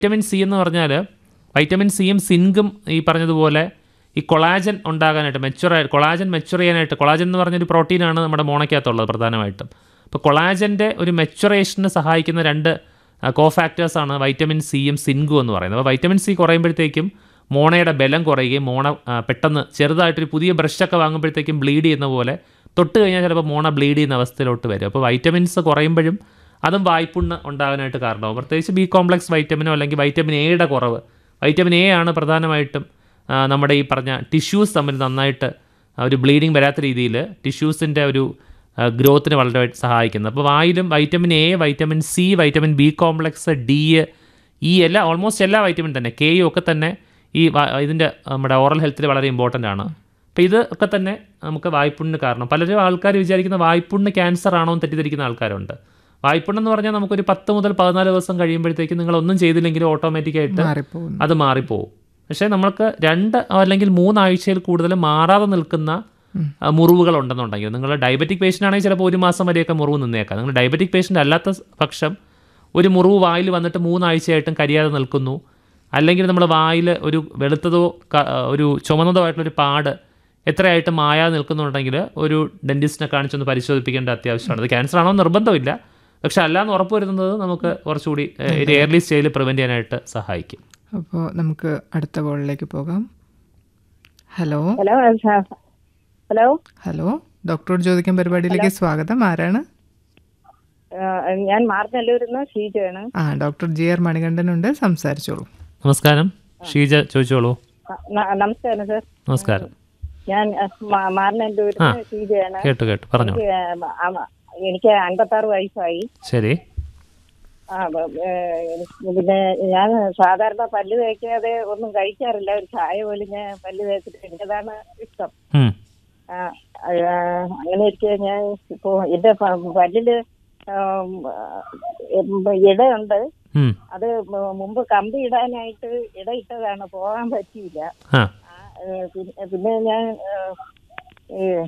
Vitamin C എന്ന് പറഞ്ഞാൽ vitamin സിയും സിങ്കും ഈ പറഞ്ഞതുപോലെ ഈ കൊളാജൻ ഉണ്ടാകാനായിട്ട് മെച്ചുറായി കൊളാജൻ മെച്ചുർ ചെയ്യാനായിട്ട് കൊളാജൻ എന്ന് പറഞ്ഞൊരു പ്രോട്ടീനാണ് നമ്മുടെ മോണയ്ക്കകത്തുള്ളത് പ്രധാനമായിട്ടും അപ്പോൾ കൊളാജൻ്റെ ഒരു മെച്ചുറേഷന് സഹായിക്കുന്ന രണ്ട് കോഫാക്ടേഴ്സാണ് വൈറ്റമിൻ സിയും സിങ്കും എന്ന് പറയുന്നത് അപ്പോൾ വൈറ്റമിൻ സി കുറയുമ്പോഴത്തേക്കും മോണയുടെ ബലം കുറയുകയും മോണ ആ, പെട്ടെന്ന് ചെറുതായിട്ടൊരു പുതിയ ബ്രഷൊക്കെ വാങ്ങുമ്പോഴത്തേക്കും ബ്ലീഡ് ചെയ്യുന്ന പോലെ തൊട്ട് കഴിഞ്ഞാൽ ചിലപ്പോൾ മോണ ബ്ലീഡ് ചെയ്യുന്ന അവസ്ഥയിലോട്ട് വരും അപ്പോൾ വൈറ്റമിൻസ് കുറയുമ്പോഴും അതും വായ്പുണ്ണ് ഉണ്ടാകാനായിട്ട് കാരണമാവും പ്രത്യേകിച്ച് ബി കോംപ്ലക്സ് വൈറ്റമിനോ അല്ലെങ്കിൽ വൈറ്റമിൻ എയുടെ കുറവ് വൈറ്റമിൻ എ ആണ് പ്രധാനമായിട്ടും ആ, നമ്മുടെ ഈ പറഞ്ഞ ടിഷ്യൂസ് തമ്മിൽ നന്നായിട്ട് ആ, ഒരു ബ്ലീഡിങ് വരാത്ത രീതിയിൽ ടിഷ്യൂസിൻ്റെ ഒരു ഗ്രോത്തിന് വളരെ സഹായിക്കുന്നത് അപ്പോൾ വായിലും vitamin A vitamin C vitamin B complex D ഈ എല്ലാ ഓൾമോസ്റ്റ് എല്ലാ വൈറ്റമിൻ തന്നെ കെയും ഒക്കെ തന്നെ ഈ വ- ഇതിൻ്റെ നമ്മുടെ ഓറൽ ഹെൽത്തിൽ വളരെ ഇമ്പോർട്ടൻ്റ് ആണ് അപ്പോൾ ഇത് ഒക്കെ തന്നെ നമുക്ക് വായ്പുണ്ണിന് കാരണം പലരും ആൾക്കാർ വിചാരിക്കുന്ന വായ്പുണ്ണ് ക്യാൻസർ ആണോ എന്ന് തെറ്റിദ്ധരിക്കുന്ന ആൾക്കാരുണ്ട് വായ്പുണ്ണെന്ന് പറഞ്ഞാൽ നമുക്കൊരു പത്ത് മുതൽ പതിനാല് ദിവസം കഴിയുമ്പോഴത്തേക്കും നിങ്ങൾ ഒന്നും ചെയ്തില്ലെങ്കിലും ഓട്ടോമാറ്റിക്കായിട്ട് മാറിപ്പോകുന്നു അത് മാറിപ്പോവും പക്ഷേ നമ്മൾക്ക് രണ്ട് അല്ലെങ്കിൽ മൂന്നാഴ്ചയിൽ കൂടുതൽ മാറാതെ നിൽക്കുന്ന ആ, മുറിവുകൾ ഉണ്ടെന്നുണ്ടെങ്കിൽ നിങ്ങൾ ഡയബറ്റിക് പേഷ്യൻ്റ് ആണെങ്കിൽ ചിലപ്പോൾ ഒരു മാസം വരെയൊക്കെ മുറിവ് നിന്നേക്കാം നിങ്ങൾ ഡയബറ്റിക് പേഷ്യൻ്റ് അല്ലാത്ത സ് പക്ഷം ഒരു മുറിവ് വായിൽ വന്നിട്ട് മൂന്നാഴ്ചയായിട്ടും കരിയാതെ നിൽക്കുന്നു അല്ലെങ്കിൽ നമ്മൾ വായിൽ ഒരു വെളുത്തതോ ക- ഒരു ചുമന്നതോ ആയിട്ടുള്ളൊരു പാട് എത്രയായിട്ട് മായാതെ നിൽക്കുന്നുണ്ടെങ്കിൽ ഒരു ഡെൻറ്റിസ്റ്റിനെ കാണിച്ചൊന്ന് പരിശോധിപ്പിക്കേണ്ട അത്യാവശ്യമാണ് അത് ക്യാൻസർ ആണോ എന്ന് നിർബന്ധമില്ല പക്ഷെ അല്ലാന്ന് ഉറപ്പ് വരുന്നത് നമുക്ക് കുറച്ചുകൂടി ഏഹ്, ഒരു എയർലി സ്റ്റേജിൽ പ്രിവെൻറ്റ് ചെയ്യാനായിട്ട് സഹായിക്കും അപ്പോൾ നമുക്ക് അടുത്ത കോളിലേക്ക് പോകാം ഹലോ ഹലോ സ- ഹലോ ഹലോ ഡോക്ടറോട് ചോദിക്കാൻ പരിപാടിയിലേക്ക് സ്വാഗതം ആരാണ് ആ, ഞാൻ മാർന്നല്ലൂരിൽ നിന്ന് ഷീജയാണ് ആ ഡോക്ടർ ജി ആർ മണികണ്ഠനുണ്ട് സംസാരിച്ചോളൂ നമസ്കാരം ഷീജ ചോദിച്ചോളൂ ആ, ന- നമസ്കാരം സർ നമസ്കാരം ഞാൻ മാർന്നല്ലൂരിൽ നിന്ന് ഷീജയാണ് കേട്ടു കേട്ടു പറഞ്ഞു എനിക്ക്, ആ, ആ, എനിക്ക് അൻപത്തി ആറ് വയസ്സായി ശരി ആ ബ- ഏ, എനിക്ക് പിന്നെ ഞാൻ സാധാരണ പല്ല് തേക്കാതെ ഒന്നും കഴിക്കാറില്ല ഒരു ചായ പോലും ഞാൻ പല്ല് തേച്ചിട്ട് എനിക്കതാണ് ഇഷ്ടം ഉം. ആ, ആ, അങ്ങനെ ഇരിക്കെ ഞാൻ ഇപ്പോ എന്റെ പ- പല്ലില് ആം, ഉം, ഇടയുണ്ട് ഉം. അത് മു- മുമ്പ് കമ്പി ഇടാനായിട്ട് ഇടയിട്ടതാണ് പോകാൻ പറ്റിയില്ല ആ ആ, ഏ, പിന്നെ- പിന്നെ ഞാൻ ഏ, ഈ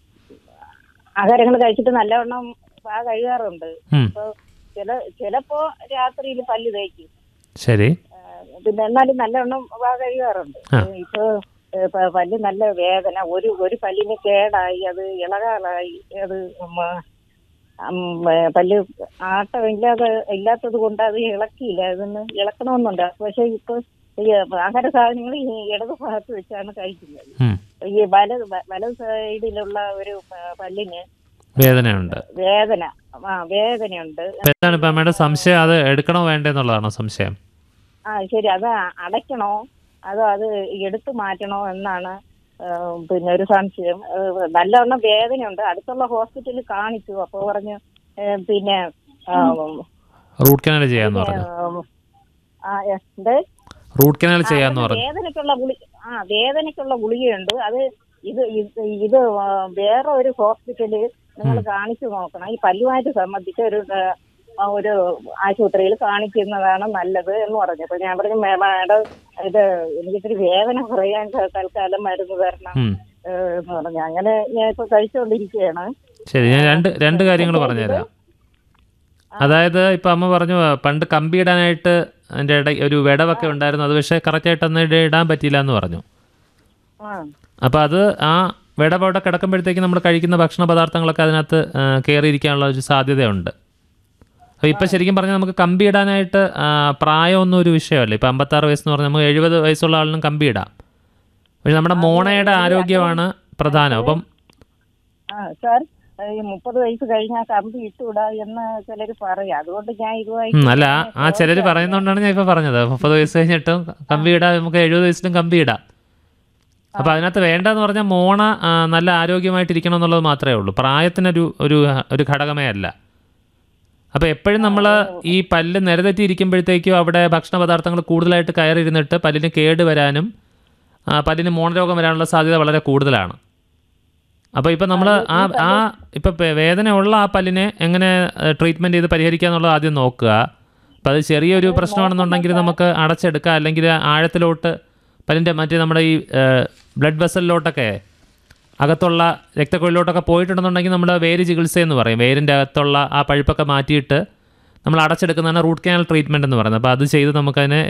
ആഹാരങ്ങൾ കഴിച്ചിട്ട് നല്ലവണ്ണം പാ കഴുകാറുണ്ട് ഉം. അപ്പൊ ചില ചിലപ്പോ രാത്രിയിൽ പല്ല് തേക്കും ശരി ആ, പിന്നെ എന്നാലും നല്ലവണ്ണം പാ കഴുകാറുണ്ട് ആ. ഇപ്പൊ ഏ, പ- പല്ല് നല്ല വേദന ഒരു ഒരു പല്ലിന് കേടായി അത് ഇളകാലായി അത് ഉം, ഉം, ഏ, പല്ല് ആട്ടം ഇല്ലാതെ ഇല്ലാത്തത് കൊണ്ട് അത് ഇളക്കിയില്ല അതൊന്ന് ഇളക്കണമെന്നുണ്ട് പക്ഷെ ഇപ്പൊ ഈ ആഹാര സാധനങ്ങൾ ഈ ഇടത് ഭാഗത്ത് വെച്ചാണ് കഴിക്കുന്നത് ഉം. ഈ വലത് വ- വലത് സൈഡിലുള്ള ഒരു പ- പല്ലിന് വേദനയുണ്ട് വേദന ആ വേദനയുണ്ട് അപ്പൊ എന്താണ് ഇപ്പൊ അമ്മയുടെ സംശയം അത് എടുക്കണോ വേണ്ടേ എന്നുള്ളതാണോ സംശയം ആ ശരി അത് അടയ്ക്കണോ അതോ അത് എടുത്തു മാറ്റണോ എന്നാണ് ആ, പിന്നെ ഒരു സംശയം ആ, നല്ലവണ്ണം വേദനയുണ്ട് അടുത്തുള്ള ഹോസ്പിറ്റലിൽ കാണിച്ചു അപ്പൊ പറഞ്ഞു ഏ, പിന്നെ ആ, റൂട്ട് കനാൽ ചെയ്യാന്ന് പറഞ്ഞു ആ, എന്ത് റൂട്ട് കനാൽ ചെയ്യാന്ന് പറഞ്ഞു വേദനയ്ക്കുള്ള ഗുളി ആ വേദനയ്ക്കുള്ള ഗുളികയുണ്ട് അത് ഇത് ഇത് ഇത് ആ, വേറെ ഒരു ഹോസ്പിറ്റലിൽ നിങ്ങൾ കാണിച്ചു നോക്കണം ഈ പല്ലുമായിട്ട് സംബന്ധിച്ച് ഒരു ആ, ഒരു ആശുപത്രിയിൽ കാണിക്കുന്നതാണ് നല്ലത് എന്ന് പറഞ്ഞു അപ്പൊ ഞാൻ പറഞ്ഞു "മേ- മാഡം ഇത് എനിക്കിത്തിരി വേദന കുറയാൻ ത- തൽക്കാലം മരുന്ന് തരണം ഉം. ഏ, എന്ന് പറഞ്ഞു അങ്ങനെ ഞാൻ ഇപ്പൊ കഴിച്ചുകൊണ്ടിരിക്കുകയാണ് ശരി ഞാൻ രണ്ട് രണ്ട് കാര്യങ്ങൾ പറഞ്ഞുതരാം അതായത് ഇപ്പൊ അമ്മ പറഞ്ഞു പണ്ട് കമ്പി ഇടാനായിട്ട് അതിൻ്റെ ഇട ഒരു വിടവൊക്കെ ഉണ്ടായിരുന്നു അത് പക്ഷേ കറക്റ്റായിട്ട് അന്ന് ഇട- ഇടാൻ പറ്റിയില്ല എന്ന് പറഞ്ഞു ആ അപ്പോൾ അത് ആ വിടവ് അവിടെ കിടക്കുമ്പോഴത്തേക്ക് നമ്മൾ കഴിക്കുന്ന ഭക്ഷണ പദാർത്ഥങ്ങളൊക്കെ അതിനകത്ത് ആ, കയറിയിരിക്കാനുള്ള ഒരു സാധ്യതയുണ്ട് അപ്പോൾ ഇപ്പം ശരിക്കും പറഞ്ഞാൽ നമുക്ക് കമ്പി ഇടാനായിട്ട് ആ, പ്രായമൊന്നും ഒരു വിഷയമല്ല ഇപ്പം അമ്പത്താറ് വയസ്സെന്ന് പറഞ്ഞാൽ നമുക്ക് എഴുപത് വയസ്സുള്ള ആളിനും കമ്പി ഇടാം പക്ഷെ നമ്മുടെ മോണയുടെ ആരോഗ്യമാണ് പ്രധാനം അപ്പം ആ സാർ ഈ മുപ്പത് വയസ്സ് കഴിഞ്ഞാൽ കമ്പി ഇട്ടുകൂടാ എന്ന് ചിലർ പറയും അതുകൊണ്ട് ഞാൻ ഇതുമായി ഉം, അല്ല ആ ചിലർ പറയുന്നതുകൊണ്ടാണ് ഞാൻ ഇപ്പോൾ പറഞ്ഞത് മുപ്പത് വയസ്സ് കഴിഞ്ഞിട്ടും കമ്പി ഇടാം നമുക്ക് എഴുപത് വയസ്സിലും കമ്പി ഇടാം അപ്പോൾ അതിനകത്ത് വേണ്ടതെന്ന് പറഞ്ഞാൽ മോണ ആ, നല്ല ആരോഗ്യമായിട്ടിരിക്കണം എന്നുള്ളത് മാത്രമേ ഉള്ളൂ പ്രായത്തിനൊരു ഒരു ഒരു ഘടകമേ അല്ല അപ്പോൾ എപ്പോഴും നമ്മൾ ഈ പല്ല് നിരതെറ്റി ഇരിക്കുമ്പോഴത്തേക്കും അവിടെ ഭക്ഷണ പദാർത്ഥങ്ങൾ കൂടുതലായിട്ട് കയറിയിരുന്നിട്ട് പല്ലിന് കേട് വരാനും ആ, പല്ലിന് മോണരോഗം വരാനുള്ള സാധ്യത വളരെ കൂടുതലാണ് അപ്പോൾ ഇപ്പം നമ്മൾ ആ ആ ഇപ്പം വേദന ഉള്ള ആ പല്ലിനെ എങ്ങനെ ട്രീറ്റ്മെൻറ്റ് ചെയ്ത് പരിഹരിക്കുക എന്നുള്ളത് ആദ്യം നോക്കുക അപ്പം അത് ചെറിയൊരു പ്രശ്നമാണെന്നുണ്ടെങ്കിൽ നമുക്ക് അടച്ചെടുക്കാം അല്ലെങ്കിൽ ആഴത്തിലോട്ട് പല്ലിൻ്റെ മറ്റേ നമ്മുടെ ഈ ബ്ലഡ് വെസലിലോട്ടൊക്കെ അകത്തുള്ള രക്തക്കൊഴിലോട്ടൊക്കെ പോയിട്ടുണ്ടെന്നുണ്ടെങ്കിൽ നമ്മൾ വേര് ചികിത്സ എന്ന് പറയും വേരിൻ്റെ അകത്തുള്ള ആ പഴുപ്പൊക്കെ മാറ്റിയിട്ട് നമ്മൾ അടച്ചെടുക്കുന്നതാണ് റൂട്ട് കനാൽ ട്രീറ്റ്മെൻറ്റ് എന്ന് പറയുന്നത് അപ്പോൾ അത് ചെയ്ത് നമുക്കതിനെ